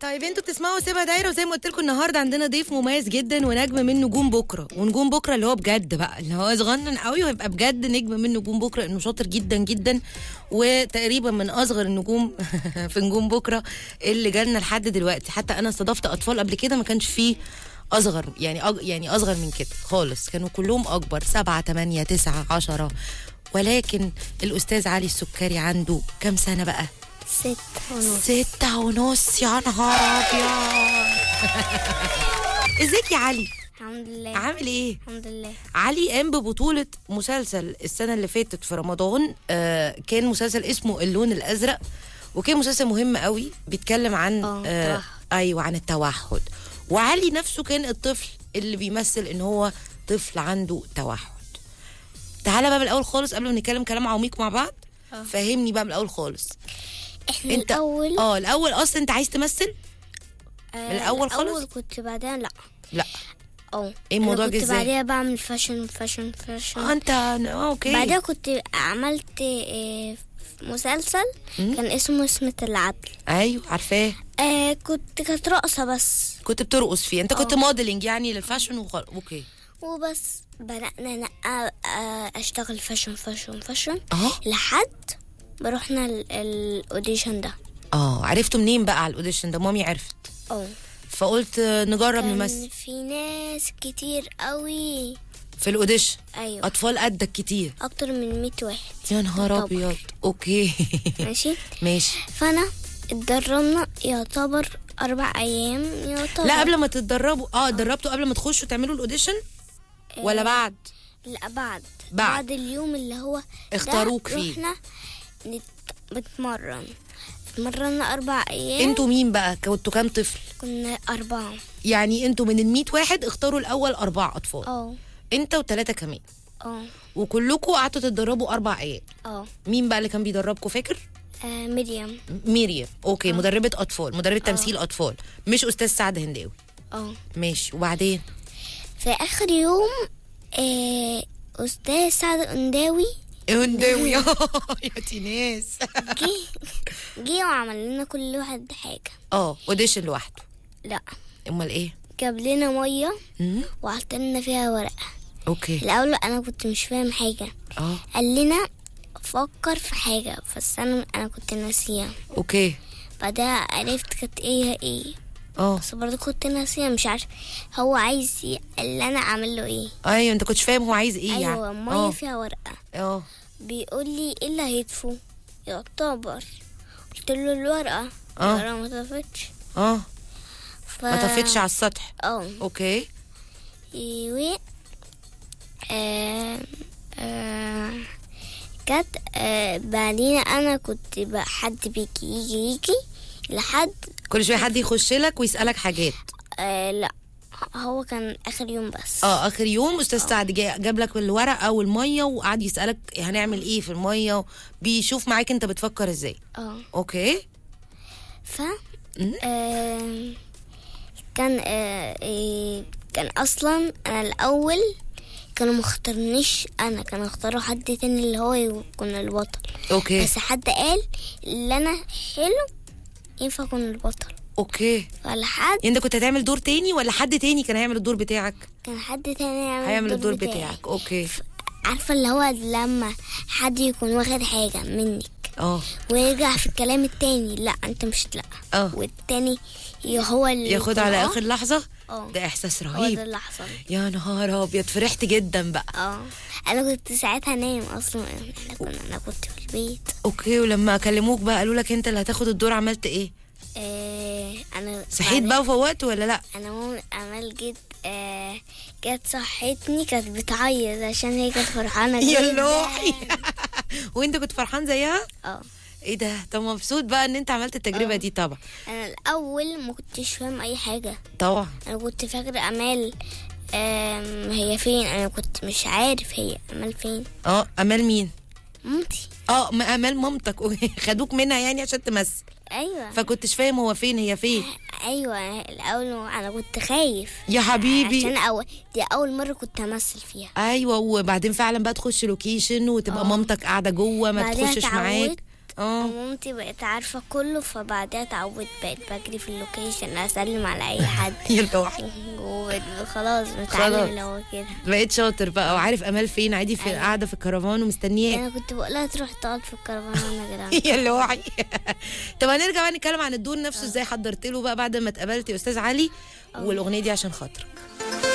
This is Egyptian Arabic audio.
طيب انتوا بتسمعوا سيبها دايره وزي ما قلت لكم النهارده عندنا ضيف مميز جدا ونجم من نجوم بكره ونجوم بكره اللي هو بجد بقى اللي هو صغنن قوي ويبقى بجد نجم من نجوم بكره انه شاطر جدا جدا وتقريبا من اصغر النجوم في نجوم بكره اللي جالنا لحد دلوقتي حتى انا استضفت اطفال قبل كده ما كانش فيه اصغر يعني أج... يعني اصغر من كده خالص كانوا كلهم اكبر سبعة تمانية تسعة عشرة ولكن الاستاذ علي السكري عنده كام سنه بقى ست ونص ستة ونص يا نهار ابيض ازيك يا علي الحمد لله عامل ايه الحمد لله علي قام ببطولة مسلسل السنة اللي فاتت في رمضان آه كان مسلسل اسمه اللون الأزرق وكان مسلسل مهم قوي بيتكلم عن آه، آه التوحد. أيوة عن التوحد وعلي نفسه كان الطفل اللي بيمثل إن هو طفل عنده توحد تعالى بقى من الأول خالص قبل ما نتكلم كلام عميق مع بعض آه. فهمني بقى من الأول خالص احنا انت الاول اه الأول أصلا أنت عايز تمثل آه من الأول خالص؟ الاول كنت بعدين لا لا اه ايه الموضوع أنا جه كنت ازاي؟ بعديها بعمل فاشن فاشن فاشن اه انت اه اوكي بعدها كنت عملت آه، مسلسل مم. كان اسمه اسمة العدل ايوه عارفاه آه كنت كانت رقصة بس كنت بترقص فيه انت كنت اه. موديلنج يعني للفاشن وخل... اوكي وبس بدأنا نق- آه، اشتغل فاشن فاشن فاشن اه لحد ما رحنا ال- الاوديشن ده اه عرفتوا منين بقى على الاوديشن ده مامي عرفت اه فقلت آه، نجرب كان نمثل في ناس كتير قوي في الاوديشن ايوه اطفال قدك كتير اكتر من 100 واحد يا نهار يعتبر. ابيض اوكي ماشي ماشي فانا اتدربنا يعتبر اربع ايام يعتبر لا قبل ما تتدربوا اه اتدربتوا قبل ما تخشوا تعملوا الاوديشن ولا بعد لا بعد بعد. بعد اليوم اللي هو ده اختاروك فيه. رحنا نت... بتمرن اتمرنا اربع ايام انتوا مين بقى كنتوا كام طفل كنا اربعة يعني انتوا من ال 100 واحد اختاروا الاول اربع اطفال اه انت وثلاثه كمان اه وكلكم قعدتوا تتدربوا اربع ايام اه مين بقى اللي كان بيدربكم فاكر آه، مريم ميريام اوكي مدربه اطفال مدربه تمثيل اطفال مش استاذ سعد هنداوي اه ماشي وبعدين في اخر يوم آه استاذ سعد الانداوي هنداوي يا تيناس جه جه وعمل لنا كل واحد حاجة اه اوديشن لوحده لا امال ايه جاب لنا مية مم؟ وحط لنا فيها ورقة اوكي الأول أنا كنت مش فاهم حاجة اه قال لنا فكر في حاجة بس أنا أنا كنت ناسيها اوكي بعدها عرفت كانت ايه هي ايه اه بس برضه كنت ناسيها مش عارف هو عايز ي- اللي أنا أعمل له ايه ايوه انت كنتش فاهم هو عايز ايه أيوة يعني مية اه فيها ورقة اه بيقول لي ايه اللي هيطفو يعتبر قلت له الورقة آه. الورقة ما طفتش اه ف... ما طفتش على السطح اه اوكي و آه آه كانت آه بعدين انا كنت بقى حد بيجي يجي يجي لحد كل شويه حد يخش لك ويسالك حاجات آه لا هو كان اخر يوم بس اه اخر يوم استاذ سعد جا- جاب لك الورقه والميه وقعد يسالك هنعمل ايه في الميه بيشوف معاك انت بتفكر ازاي اه اوكي ف مم. آه كان آه إيه كان اصلا انا الاول كانوا مختارنيش انا كانوا اختاروا حد تاني اللي هو يكون البطل اوكي بس حد قال اللي انا حلو ينفع اكون البطل اوكي فلحد يعني انت كنت هتعمل دور تاني ولا حد تاني كان هيعمل الدور بتاعك كان حد تاني يعمل هيعمل الدور بتاعي. بتاعك اوكي عارفه اللي هو لما حد يكون واخد حاجه منك اه ويرجع في الكلام التاني لا انت مش لا اه والتاني ي- هو اللي ياخد يكون على آه، اخر لحظه اه ده احساس هو ده رهيب اللي حصل يا نهار ابيض فرحت جدا بقى اه انا كنت ساعتها نايم اصلا احنا كنا انا كنت في البيت اوكي ولما كلموك بقى قالوا لك انت اللي هتاخد الدور عملت ايه آه انا صحيت بعدين- بقى وفوقت ولا لا انا ماما امال جيت آه جت صحتني كانت بتعيط عشان هي كانت فرحانه يا جدا لوحي وانت كنت فرحان زيها اه ايه ده طب مبسوط بقى ان انت عملت التجربه آه. دي طبعا انا الاول ما كنتش فاهم اي حاجه طبعا انا كنت فاكره امال آم، هي فين انا كنت مش عارف هي امال فين اه امال مين مامتي اه ما امال مامتك خدوك منها يعني عشان تمثل ايوه فكنتش فاهم هو فين هي فين ايوه الاول انا كنت خايف يا حبيبي عشان اول دي اول مره كنت امثل فيها ايوه وبعدين فعلا بقى تخش لوكيشن وتبقى آه. مامتك قاعده جوه ما بعدها تخشش معاك اتعودت اه مامتي بقت عارفة كله فبعدها اتعودت بقت بجري في اللوكيشن اسلم على اي حد يلا واحد وخلاص خلاص. بتعلم اللي هو كده بقيت شاطر بقى وعارف امال فين عادي في أيوة. قاعده في الكرفان ومستنياك انا كنت بقولها تروح تقعد في الكرفان وانا جدعان يلا وحي طب هنرجع بقى نتكلم عن الدور نفسه ازاي حضرت له بقى بعد ما اتقابلت يا استاذ علي والاغنيه دي عشان خاطرك